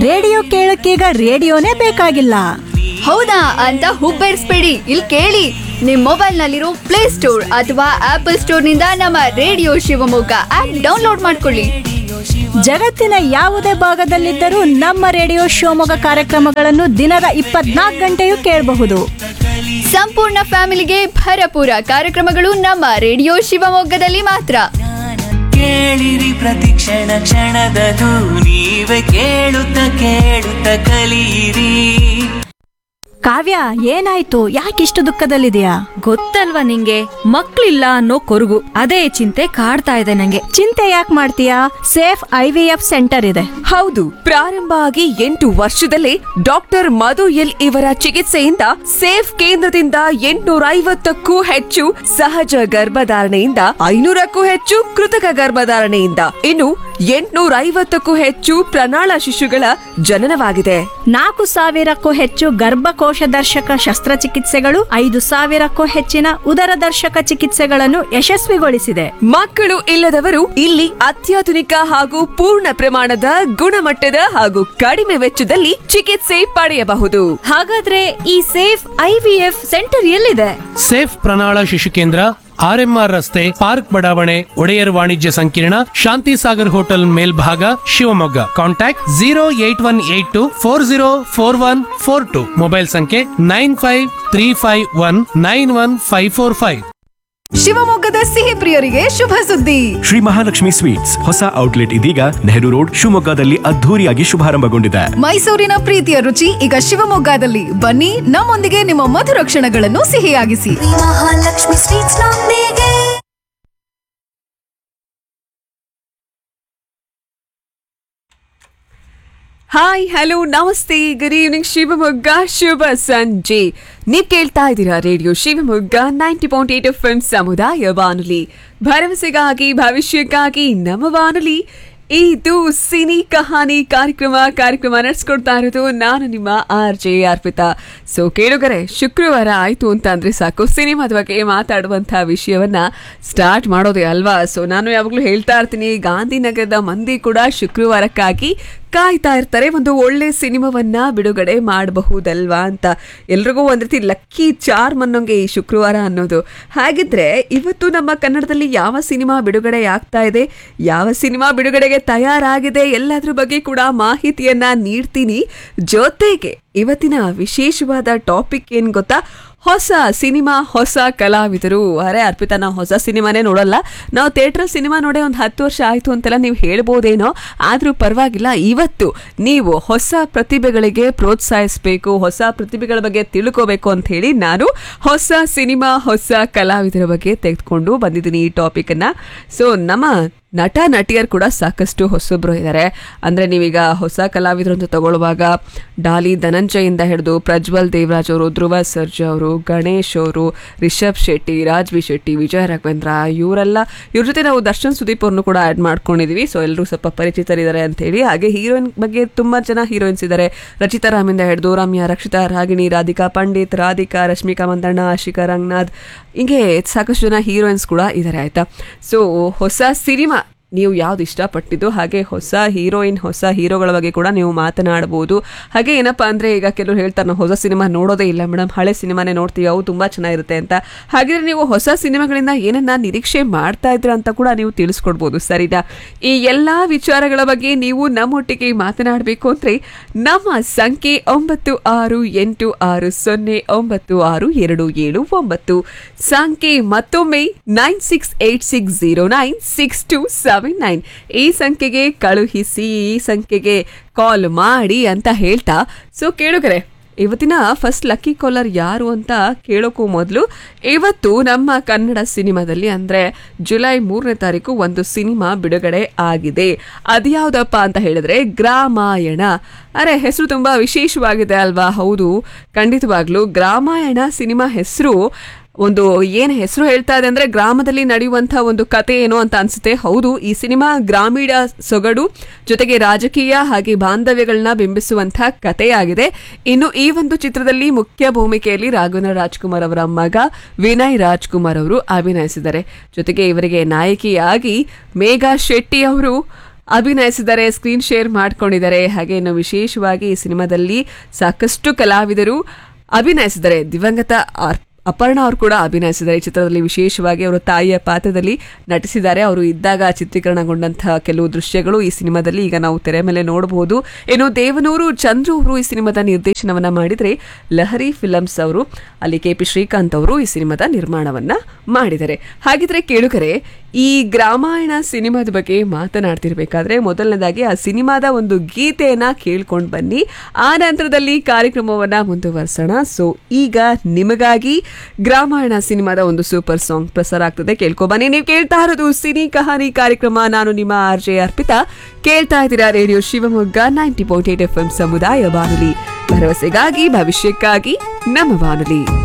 radio ಕೇಳಕ್ಕೀಗ ರೇಡಿಯೋನೇ ಬೇಕಾಗಿಲ್ಲ ಹೌದಾ ಅಂತ ಹುಬ್ಬೇರಿಸ್ಬೇಡಿ ಇಲ್ಲಿ ಕೇಳಿ ನಿಮ್ ಮೊಬೈಲ್ ನಲ್ಲಿರೋ ಪ್ಲೇ ಸ್ಟೋರ್ ಅಥವಾ ಆಪಲ್ ಸ್ಟೋರ್ ನಿಂದ ನಮ್ಮ ರೇಡಿಯೋ ಶಿವಮೊಗ್ಗ ಆಪ್ ಡೌನ್ಲೋಡ್ ಮಾಡ್ಕೊಳ್ಳಿ ಜಗತ್ತಿನ ಯಾವುದೇ ಭಾಗದಲ್ಲಿದ್ದರೂ ನಮ್ಮ ರೇಡಿಯೋ ಶಿವಮೊಗ್ಗ ಕಾರ್ಯಕ್ರಮಗಳನ್ನು ದಿನದ ಇಪ್ಪತ್ನಾಲ್ಕು ಗಂಟೆಯೂ ಕೇಳಬಹುದು ಸಂಪೂರ್ಣ ಫ್ಯಾಮಿಲಿಗೆ ಭರಪೂರ ಕಾರ್ಯಕ್ರಮಗಳು ನಮ್ಮ ರೇಡಿಯೋ ಶಿವಮೊಗ್ಗದಲ್ಲಿ ಮಾತ್ರ ಕೇಳಿರಿ ಪ್ರತಿ ಕ್ಷಣ ಕ್ಷಣದದು ನೀವೇ ಕೇಳುತ್ತ ಕೇಳುತ್ತ ಕಲಿಯಿರಿ ಕಾವ್ಯ ಏನಾಯ್ತು ಯಾಕಿಷ್ಟು ದುಃಖದಲ್ಲಿದೆಯಾ ಗೊತ್ತಲ್ವಾ ನಿಂಗೆ ಮಕ್ಳಿಲ್ಲ ಅನ್ನೋ ಕೊರಗು ಅದೇ ಚಿಂತೆ ಕಾಡ್ತಾ ಇದೆ ನಂಗೆ ಚಿಂತೆ ಯಾಕೆ ಮಾಡ್ತೀಯಾ Safe I V F centre ಇದೆ ಹೌದು ಪ್ರಾರಂಭ ಆಗಿ ಎಂಟು ವರ್ಷದಲ್ಲೇ ಡಾಕ್ಟರ್ ಮಧು ಎಲ್ ಇವರ ಚಿಕಿತ್ಸೆಯಿಂದ ಸೇಫ್ ಕೇಂದ್ರದಿಂದ ಎಂಟುನೂರ ಐವತ್ತಕ್ಕೂ ಹೆಚ್ಚು ಸಹಜ ಗರ್ಭಧಾರಣೆಯಿಂದ ಐನೂರಕ್ಕೂ ಹೆಚ್ಚು ಕೃತಕ ಗರ್ಭಧಾರಣೆಯಿಂದ ಇನ್ನು ಎಂಟುನೂರ ಐವತ್ತಕ್ಕೂ ಹೆಚ್ಚು ಪ್ರಣಾಳ ಶಿಶುಗಳ ಜನನವಾಗಿದೆ ನಾಲ್ಕು ಸಾವಿರಕ್ಕೂ ಹೆಚ್ಚು ಗರ್ಭಕೋಶ ದರ್ಶಕ ಶಸ್ತ್ರಚಿಕಿತ್ಸೆಗಳು ಐದು ಸಾವಿರಕ್ಕೂ ಹೆಚ್ಚಿನ ಉದರ ದರ್ಶಕ ಚಿಕಿತ್ಸೆಗಳನ್ನು ಯಶಸ್ವಿಗೊಳಿಸಿದೆ ಮಕ್ಕಳು ಇಲ್ಲದವರು ಇಲ್ಲಿ ಅತ್ಯಾಧುನಿಕ ಹಾಗೂ ಪೂರ್ಣ ಪ್ರಮಾಣದ ಗುಣಮಟ್ಟದ ಹಾಗೂ ಕಡಿಮೆ ವೆಚ್ಚದಲ್ಲಿ ಚಿಕಿತ್ಸೆ ಪಡೆಯಬಹುದು ಹಾಗಾದ್ರೆ ಈ Safe I V F centre ಎಲ್ಲಿದೆ ಸೇಫ್ ಪ್ರಣಾಳ ಶಿಶು ಕೇಂದ್ರ ಆರ್ಎಂಆರ್ ರಸ್ತೆ ಪಾರ್ಕ್ ಬಡಾವಣೆ ಒಡೆಯರ್ ವಾಣಿಜ್ಯ ಸಂಕೀರ್ಣ ಶಾಂತಿ ಸಾಗರ್ ಹೋಟೆಲ್ ಮೇಲ್ಭಾಗ Shivamogga contact zero eight one eight two four zero four one four two mobile ಸಂಖ್ಯೆ nine five three five one nine one five four five ಶಿವಮೊಗ್ಗದ ಸಿಹಿ ಪ್ರಿಯರಿಗೆ ಶುಭ ಸುದ್ದಿ ಶ್ರೀ ಮಹಾಲಕ್ಷ್ಮಿ ಸ್ವೀಟ್ಸ್ ಹೊಸ ಔಟ್ಲೆಟ್ ಇದೀಗ ನೆಹರು ರೋಡ್ ಶಿವಮೊಗ್ಗದಲ್ಲಿ ಅದ್ಧೂರಿಯಾಗಿ ಶುಭಾರಂಭಗೊಂಡಿದೆ ಮೈಸೂರಿನ ಪ್ರೀತಿಯ ರುಚಿ ಈಗ ಶಿವಮೊಗ್ಗದಲ್ಲಿ ಬನ್ನಿ ನಮ್ಮೊಂದಿಗೆ ನಿಮ್ಮ ಮಧುರ ಕ್ಷಣಗಳನ್ನು ಸಿಹಿಯಾಗಿಸಿ ಮಹಾಲಕ್ಷ್ಮಿ ಸ್ವೀಟ್ಸ್ ನೊಂದಿಗೆ ಹಾಯ್ ಹಲೋ ನಮಸ್ತೆ ಗುಡ್ ಈವ್ನಿಂಗ್ ಶಿವಮೊಗ್ಗ ಶುಭ ಸಂಜೆ ನೀವ್ ಕೇಳ್ತಾ ಇದ್ದೀರಾ radio Shivamogga ninety point eight F ಸಮುದಾಯ ಬಾನುಲಿ ಭರವಸೆಗಾಗಿ ಭವಿಷ್ಯಕ್ಕಾಗಿ ನಮ್ಮ ಬಾನುಲಿ ಇದು ಸಿನಿ ಕಹಾನಿ ಕಾರ್ಯಕ್ರಮ ಕಾರ್ಯಕ್ರಮ ನಡೆಸ್ಕೊಡ್ತಾ ಇರೋದು ನಾನು ನಿಮ್ಮ ಆರ್ ಜೆ ಅರ್ಪಿತಾ ಸೊ ಕೇಳುಗರೆ ಶುಕ್ರವಾರ ಆಯ್ತು ಅಂತ ಅಂದ್ರೆ ಸಾಕು ಸಿನಿಮಾದ ಬಗ್ಗೆ ಮಾತಾಡುವಂತಹ ವಿಷಯವನ್ನ ಸ್ಟಾರ್ಟ್ ಮಾಡೋದೇ ಅಲ್ವಾ ಸೊ ನಾನು ಯಾವಾಗಲೂ ಹೇಳ್ತಾ ಇರ್ತೀನಿ ಗಾಂಧಿನಗರದ ಮಂದಿ ಕೂಡ ಶುಕ್ರವಾರಕ್ಕಾಗಿ ಕಾಯ್ತಾ ಇರ್ತಾರೆ ಒಂದು ಒಳ್ಳೆ ಸಿನಿಮಾವನ್ನ ಬಿಡುಗಡೆ ಮಾಡಬಹುದಲ್ವಾ ಅಂತ ಎಲ್ರಿಗೂ ಒಂದ್ ರೀತಿ ಲಕ್ಕಿ ಚಾರ್ಮ್ ಅನ್ನೋಂಗೆ ಈ ಶುಕ್ರವಾರ ಅನ್ನೋದು ಹಾಗಿದ್ರೆ ಇವತ್ತು ನಮ್ಮ ಕನ್ನಡದಲ್ಲಿ ಯಾವ ಸಿನಿಮಾ ಬಿಡುಗಡೆ ಆಗ್ತಾ ಇದೆ ಯಾವ ಸಿನಿಮಾ ಬಿಡುಗಡೆಗೆ ತಯಾರಾಗಿದೆ ಎಲ್ಲದ್ರ ಬಗ್ಗೆ ಕೂಡ ಮಾಹಿತಿಯನ್ನ ನೀಡ್ತೀನಿ ಜೊತೆಗೆ ಇವತ್ತಿನ ವಿಶೇಷವಾದ ಟಾಪಿಕ್ ಏನ್ ಗೊತ್ತಾ ಹೊಸ ಸಿನಿಮಾ ಹೊಸ ಕಲಾವಿದರು ಅರೆ ಅರ್ಪಿತಾ ನಾವು ಹೊಸ ಸಿನಿಮಾನೇ ನೋಡಲ್ಲ ನಾವು ಥಿಯೇಟ್ರಲ್ ಸಿನಿಮಾ ನೋಡೇ ಒಂದು ಹತ್ತು ವರ್ಷ ಆಯಿತು ಅಂತೆಲ್ಲ ನೀವು ಹೇಳ್ಬೋದೇನೋ ಆದರೂ ಪರವಾಗಿಲ್ಲ ಇವತ್ತು ನೀವು ಹೊಸ ಪ್ರತಿಭೆಗಳಿಗೆ ಪ್ರೋತ್ಸಾಹಿಸಬೇಕು ಹೊಸ ಪ್ರತಿಭೆಗಳ ಬಗ್ಗೆ ತಿಳ್ಕೋಬೇಕು ಅಂತ ಹೇಳಿ ನಾನು ಹೊಸ ಸಿನಿಮಾ ಹೊಸ ಕಲಾವಿದರ ಬಗ್ಗೆ ತೆಗೆದುಕೊಂಡು ಬಂದಿದ್ದೀನಿ ಈ ಟಾಪಿಕನ್ನು ಸೊ ನಮ್ಮ ನಟ ನಟಿಯರು ಕೂಡ ಸಾಕಷ್ಟು ಹೊಸೊಬ್ರು ಇದ್ದಾರೆ ಅಂದರೆ ನೀವೀಗ ಹೊಸ ಕಲಾವಿದರು ಅಂತ ತಗೊಳ್ಳುವಾಗ ಡಾಲಿ ಧನಂಜಯಿಂದ ಹಿಡಿದು ಪ್ರಜ್ವಲ್ ದೇವರಾಜ್ ಅವರು ಧ್ರುವ ಸರ್ಜಾ ಅವರು ಗಣೇಶ್ ಅವರು ರಿಷಬ್ ಶೆಟ್ಟಿ ರಾಜ್ ಬಿ ಶೆಟ್ಟಿ ವಿಜಯ ರಾಘವೇಂದ್ರ ಇವರೆಲ್ಲ ಇವ್ರ ಜೊತೆ ನಾವು ದರ್ಶನ್ ಸುದೀಪ್ ಅವ್ರನ್ನು ಕೂಡ ಆ್ಯಡ್ ಮಾಡ್ಕೊಂಡಿದ್ದೀವಿ ಸೊ ಎಲ್ಲರೂ ಸ್ವಲ್ಪ ಪರಿಚಿತರಿದ್ದಾರೆ ಅಂತ ಹೇಳಿ ಹಾಗೆ ಹೀರೋಯಿನ್ ಬಗ್ಗೆ ತುಂಬ ಜನ ಹೀರೋಯಿನ್ಸ್ ಇದ್ದಾರೆ ರಚಿತಾ ರಾಮಿಂದ ಹಿಡಿದು ರಮ್ಯಾ ರಕ್ಷಿತಾ ರಾಗಿಣಿ ರಾಧಿಕಾ ಪಂಡಿತ್ ರಾಧಿಕಾ ರಶ್ಮಿಕಾ ಮಂದಣ್ಣ ಆಶಿಕಾ ರಂಗನಾಥ್ ಹಿಂಗೆ ಸಾಕಷ್ಟು ಜನ ಹೀರೋಯಿನ್ಸ್ ಕೂಡ ಇದ್ದಾರೆ ಆಯ್ತಾ ಸೊ ಹೊಸ ಸಿನಿಮಾ ನೀವು ಯಾವ್ದು ಇಷ್ಟಪಟ್ಟಿದ್ದು ಹಾಗೆ ಹೊಸ ಹೀರೋಯಿನ್ ಹೊಸ ಹೀರೋಗಳ ಬಗ್ಗೆ ಕೂಡ ನೀವು ಮಾತನಾಡಬಹುದು ಹಾಗೆ ಏನಪ್ಪಾ ಅಂದ್ರೆ ಈಗ ಕೆಲವರು ಹೇಳ್ತಾರೆ ನಾವು ಹೊಸ ಸಿನಿಮಾ ನೋಡೋದೇ ಇಲ್ಲ ಮೇಡಮ್ ಹಳೆ ಸಿನಿಮಾನೇ ನೋಡ್ತೀವಿ ಅವು ತುಂಬಾ ಚೆನ್ನಾಗಿರುತ್ತೆ ಅಂತ ಹಾಗಿದ್ರೆ ನೀವು ಹೊಸ ಸಿನಿಮಾಗಳಿಂದ ಏನನ್ನ ನಿರೀಕ್ಷೆ ಮಾಡ್ತಾ ಇದ್ರ ಅಂತ ಕೂಡ ನೀವು ತಿಳಿಸ್ಕೊಡ್ಬೋದು ಸರಿನಾ ಈ ಎಲ್ಲಾ ವಿಚಾರಗಳ ಬಗ್ಗೆ ನೀವು ನಮ್ಮೊಟ್ಟಿಗೆ ಮಾತನಾಡಬೇಕು ಅಂದ್ರೆ ನಮ್ಮ ಸಂಖ್ಯೆ ಒಂಬತ್ತು ಆರು ಎಂಟು ಆರು ಸೊನ್ನೆ ಒಂಬತ್ತು ಆರು ಎರಡು ಏಳು ಒಂಬತ್ತು ಸಂಖ್ಯೆ ಮತ್ತೊಮ್ಮೆ nine six eight six zero nine six two seven nine ಈ ಸಂಖ್ಯೆಗೆ ಕಳುಹಿಸಿ ಈ ಸಂಖ್ಯೆಗೆ ಕಾಲ್ ಮಾಡಿ ಅಂತ ಹೇಳ್ತಾ ಸೊ ಕೇಳುಗರೆ ಇವತ್ತಿನ ಫಸ್ಟ್ ಲಕ್ಕಿ ಕಾಲರ್ ಯಾರು ಅಂತ ಕೇಳೋಕ್ಕೂ ಮೊದಲು ಇವತ್ತು ನಮ್ಮ ಕನ್ನಡ ಸಿನಿಮಾದಲ್ಲಿ ಅಂದ್ರೆ ಜುಲೈ ಮೂರನೇ ತಾರೀಕು ಒಂದು ಸಿನಿಮಾ ಬಿಡುಗಡೆ ಆಗಿದೆ ಅದ್ಯಾವ್ದಪ್ಪ ಅಂತ ಹೇಳಿದ್ರೆ ಗ್ರಾಮಾಯಣ ಅರೆ ಹೆಸರು ತುಂಬಾ ವಿಶೇಷವಾಗಿದೆ ಅಲ್ವಾ ಹೌದು ಖಂಡಿತವಾಗ್ಲೂ ಗ್ರಾಮಾಯಣ ಸಿನಿಮಾ ಹೆಸರು ಒಂದು ಏನು ಹೆಸರು ಹೇಳ್ತಾ ಇದೆ ಅಂದ್ರೆ ಗ್ರಾಮದಲ್ಲಿ ನಡೆಯುವಂತಹ ಒಂದು ಕತೆ ಏನೋ ಅಂತ ಅನ್ಸುತ್ತೆ ಹೌದು ಈ ಸಿನಿಮಾ ಗ್ರಾಮೀಣ ಸೊಗಡು ಜೊತೆಗೆ ರಾಜಕೀಯ ಹಾಗೆ ಬಾಂಧವ್ಯಗಳನ್ನ ಬಿಂಬಿಸುವಂತಹ ಕಥೆಯಾಗಿದೆ ಇನ್ನು ಈ ಒಂದು ಚಿತ್ರದಲ್ಲಿ ಮುಖ್ಯ ಭೂಮಿಕೆಯಲ್ಲಿ ರಾಘವೇಂದ್ರ ರಾಜ್ಕುಮಾರ್ ಅವರ ಮಗ ವಿನಯ್ ರಾಜ್ಕುಮಾರ್ ಅವರು ಅಭಿನಯಿಸಿದ್ದಾರೆ ಜೊತೆಗೆ ಇವರಿಗೆ ನಾಯಕಿಯಾಗಿ ಮೇಘಾ ಶೆಟ್ಟಿ ಅವರು ಅಭಿನಯಿಸಿದ್ದಾರೆ ಸ್ಕ್ರೀನ್ ಶೇರ್ ಮಾಡ್ಕೊಂಡಿದ್ದಾರೆ ಹಾಗೆ ಇನ್ನು ವಿಶೇಷವಾಗಿ ಈ ಸಿನಿಮಾದಲ್ಲಿ ಸಾಕಷ್ಟು ಕಲಾವಿದರು ಅಭಿನಯಿಸಿದ್ದಾರೆ ದಿವಂಗತ ಆರ್ ಅಪರ್ಣ ಅವರು ಕೂಡ ಅಭಿನಯಿಸಿದ್ದಾರೆ ಈ ಚಿತ್ರದಲ್ಲಿ ವಿಶೇಷವಾಗಿ ಅವರು ತಾಯಿಯ ಪಾತ್ರದಲ್ಲಿ ನಟಿಸಿದ್ದಾರೆ ಅವರು ಇದ್ದಾಗ ಚಿತ್ರೀಕರಣಗೊಂಡಂತಹ ಕೆಲವು ದೃಶ್ಯಗಳು ಈ ಸಿನಿಮಾದಲ್ಲಿ ಈಗ ನಾವು ತೆರೆ ಮೇಲೆ ನೋಡಬಹುದು ಇನ್ನು ದೇವನೂರು ಚಂದ್ರು ಅವರು ಈ ಸಿನಿಮಾದ ನಿರ್ದೇಶನವನ್ನ ಮಾಡಿದರೆ ಲಹರಿ ಫಿಲಮ್ಸ್ ಅವರು ಅಲ್ಲಿ ಕೆ ಪಿ ಶ್ರೀಕಾಂತ್ ಅವರು ಈ ಸಿನಿಮಾದ ನಿರ್ಮಾಣವನ್ನ ಮಾಡಿದ್ದಾರೆ ಹಾಗಿದ್ರೆ ಕೇಳುಗರೆ ಈ ಗ್ರಾಮಾಯಣ ಸಿನಿಮಾದ ಬಗ್ಗೆ ಮಾತನಾಡ್ತಿರ್ಬೇಕಾದ್ರೆ ಮೊದಲನೇದಾಗಿ ಆ ಸಿನಿಮಾದ ಒಂದು ಗೀತೆಯನ್ನ ಕೇಳ್ಕೊಂಡು ಬನ್ನಿ ಆ ನಂತರದಲ್ಲಿ ಕಾರ್ಯಕ್ರಮವನ್ನ ಮುಂದುವರ್ಸೋಣ ಸೊ ಈಗ ನಿಮಗಾಗಿ ಗ್ರಾಮಾಯಣ ಸಿನಿಮಾದ ಒಂದು ಸೂಪರ್ ಸಾಂಗ್ ಪ್ರಸಾರ ಆಗ್ತದೆ ಕೇಳ್ಕೊ ಬನ್ನಿ ನೀವು ಕೇಳ್ತಾ ಇರೋದು ಸಿನಿ ಕಹಾನಿ ಕಾರ್ಯಕ್ರಮ ನಾನು ನಿಮ್ಮ ಆರ್ ಜೆ ಅರ್ಪಿತಾ ಕೇಳ್ತಾ ಇದ್ದೀರಾ radio Shivamogga ninety point eight F M ಸಮುದಾಯ ಬಾನುಲಿ ಭರವಸೆಗಾಗಿ ಭವಿಷ್ಯಕ್ಕಾಗಿ ನಮ್ಮ ಬಾನುಲಿ